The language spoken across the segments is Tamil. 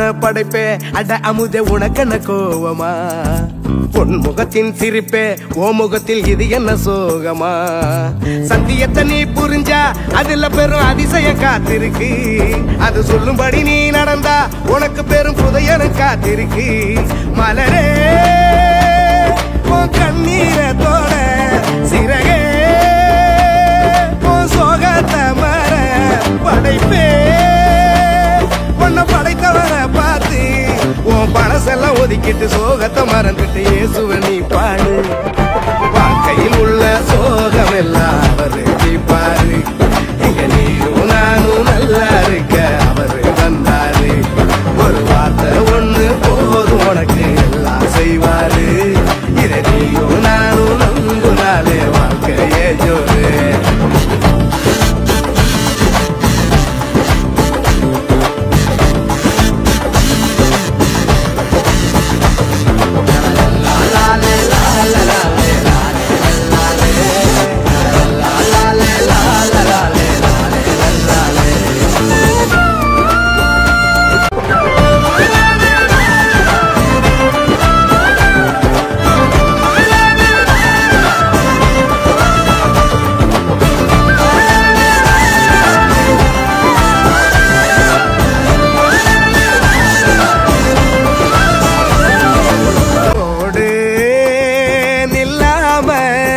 படைப்பே அட அமுதே உனக்கென்ன கோவமா பொன் முகத்தின் சிரிப்பே ஓ முகத்தில் இது என்ன சோகமா சத்தியத்தை நீ புரிஞ்சா அதுல பெரும் அதிசய காத்திருக்கு அது சொல்லும்படி நீ நடந்தா உனக்கு பெரும் புதையலும் காத்திருக்கு மலரே உன் கண்ணீரை தோட சிறகே உன் சோகத்தை மற படைப்பே உன்னை படைத்தவரை பார்த்து உன் பழசெல்லாம் ஒதுக்கிட்டு சோகத்தை மறந்துட்டு இயேசுவை நீ பாடு வாழ்க்கையில் உள்ள சோகம் எல்லாம் அவரு தீர்ப்பாரு இங்க நீயும் நானும் நல்லா இருக்க அவரு வந்தாரு ஒரு வார்த்தை ஒண்ணு போதும் உனக்கு எல்லாம் செய்வாரு இதை நீயும் நானும் நம்புனாலே வாழ்க்கையே ஜோரு ஓடு நில்லாம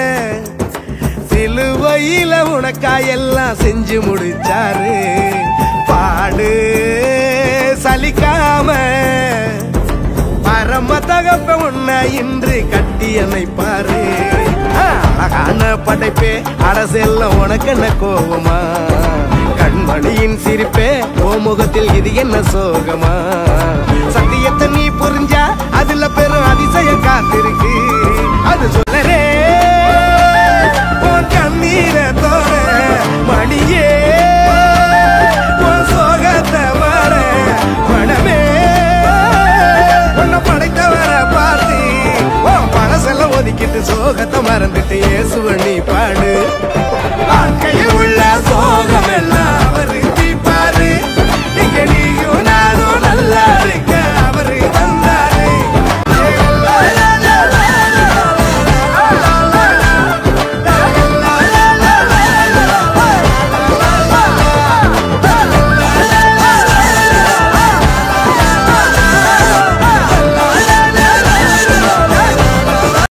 சிலுவையில உனக்கா எல்லாம் செஞ்சு முடிச்சாரு பாடு சலிக்காம பரம தகப்ப உன்னை இன்று கட்டி அமைப்பாரு ஆ, அழகான படைப்பே அரசெல்லாம் உனக்கு என்ன கோவமா கண்மணியின் சிரிப்பே ஓ முகத்தில் இது என்ன சோகமா சத்தியத்தை நீ புரிஞ்சா அதுல பெரும் அதிசயம் காத்திருக்கு அது சொல்லரே